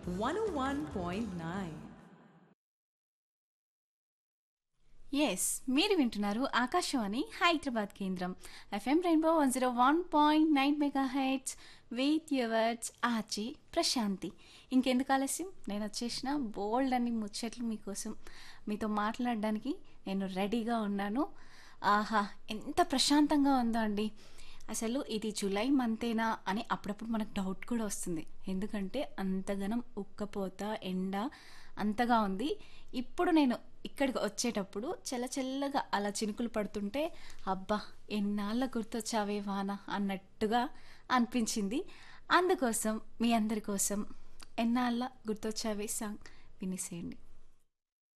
101.9. Yes మీరు వింటున్నారు ఆకాశవాణి హైదరాబాద్ కేంద్రం FM rainbow one zero one point nine megahertz with yours Achi Prashanthi ఇంకెందుకు ఆలస్యం నేను వచ్చేసిన బోల్డ్ అన్ని ముచ్చట్లు మీకోసం మీతో మాట్లాడడానికి నేను రెడీగా ఉన్నాను ఆహా ఎంత ప్రశాంతంగా ఉందో అండి అసలు ఇది జూలై మంతేనా అని అప్పుడప్పుడు మనకు డౌట్ కూడా వస్తుంది ఎందుకంటే అంతగనం ఉక్కపోత ఎండ అంతగా ఉంది ఇప్పుడు నేను ఇక్కడికి వచ్చేటప్పుడు చల్ల చల్లగా అలా చినుకులు పడుతుంటే అబ్బా ఎన్నాళ్ళ గుర్తొచ్చావే వాన అన్నట్టుగా అనిపించింది అందుకోసం మీ అందరి కోసం ఎన్నాళ్ళ గుర్తొచ్చావే సాంగ్ వినిసేయండి